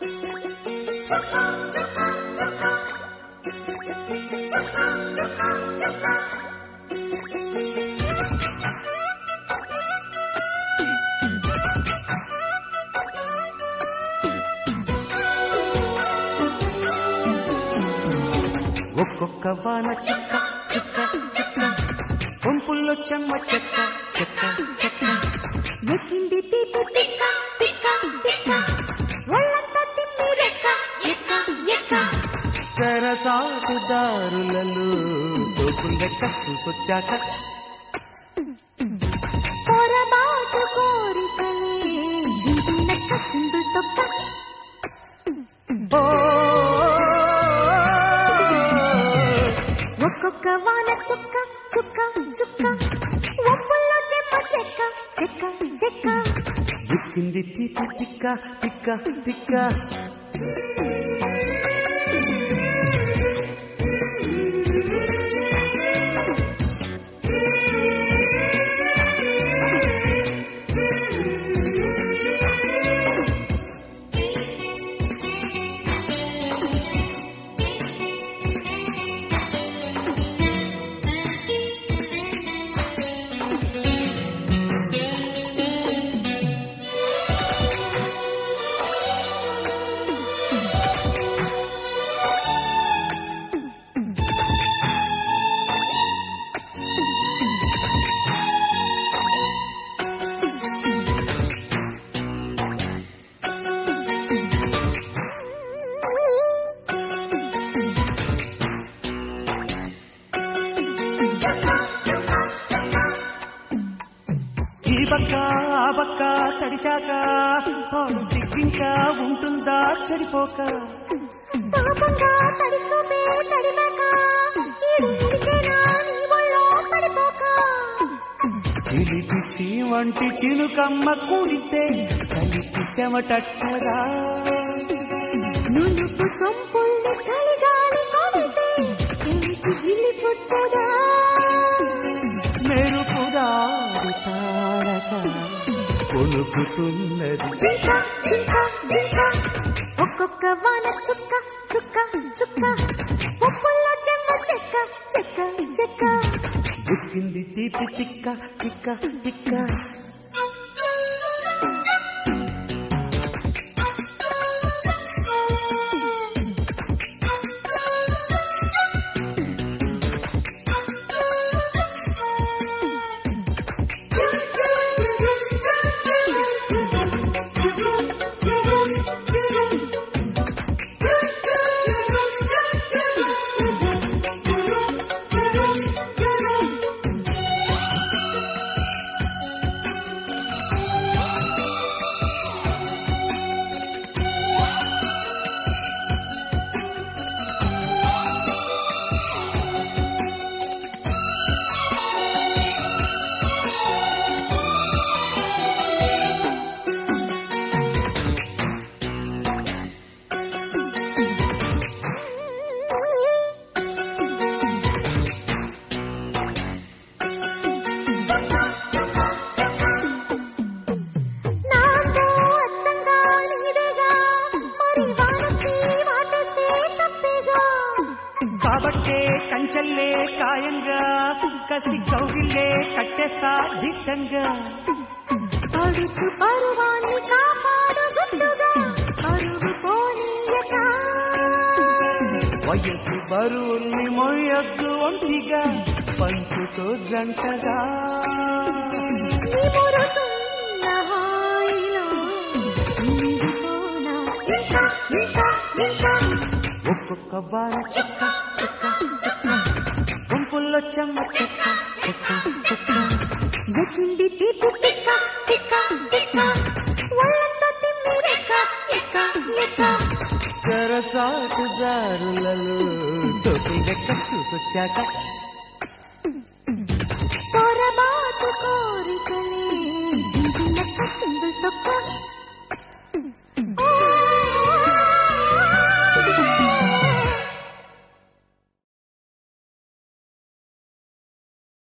ఒక్కొక్క వాన చిక్క చిక్క చిక్క గుంపుల్లో చెమ్మ చెక్క చెక్క చెక్క ఎక్కింది తీపి తిక్క తిక్క తిక్క ఒళ్ళంతా తిమ్మి రెక్క ఎక్క ఎక్క తెరచాటు దారులలో సోకు లెక్క చూసొచ్చాక పొరబాటు కోరికలే జింజినక్క చిందు తొక్క ఓ ఒక్కొక్క వాన చుక్క చుక్క చుక్క ఒప్పుల్లో చెమ్మ చెక్క చెక్క చెక్క ఎక్కింది తీపి తిక్క తిక్క తిక్క ఈ బక్క ఆ బక్క తడిశాక పాడు సిగ్గింకా ఉంటుందా చెడిపోక తాపంగా తడి చూపే తడిమాక ఈడు నిలిచేనా నీ ఒళ్ళో పడిపోక చిలిపిచి వంటి చిలుకమ్మ కూడితే కలిపి చెమటట్టదా నునుపు సొంపుల్ని చలిగాలి కొడితే చెవికి గిల్లి పుట్టదా మెరుపుదారు తారక కొనుకుతున్నది జింక జింక జింక ఒక్కొక్క వాన చుక్క చుక్క చుక్క ఉప్పుల్లో చెమ్మ చెక్క చెక్క చెక్క దిక్కింది తీపి తిక్క తిక్క తిక్క నాతో అచ్చంగా నీడేగా మరి వానకి వాటేస్తే తప్పేగా కాబట్టే కంచెల్లే కాయంగా కసి కౌగిల్లే కట్టేస్తా దిట్టంగా పడుచు పరువాన్ని కాపాడు గుట్టుగా పరుగు పోనీయక వయసు బరువుల్ని మొయ్యొద్దు ఒంటిగా పంచుతో జంటగా నిమురుతున్న హాయిలో నిండిపోనా ఇంకా ఇంకా ఇంకా ఒక్కొక్క బాల చెక్క చెక్క చెక్క గుంపుల్లో చెమ్మ చెక్క చెక్క చెక్క ఎక్కింది తీపి తిక్క తిక్క తిక్క ఒళ్ళంతా తిమ్మి రెక్క ఎక్క ఎక్క తెరచాటు దారులలో సోకు లెక్క చూసొచ్చాక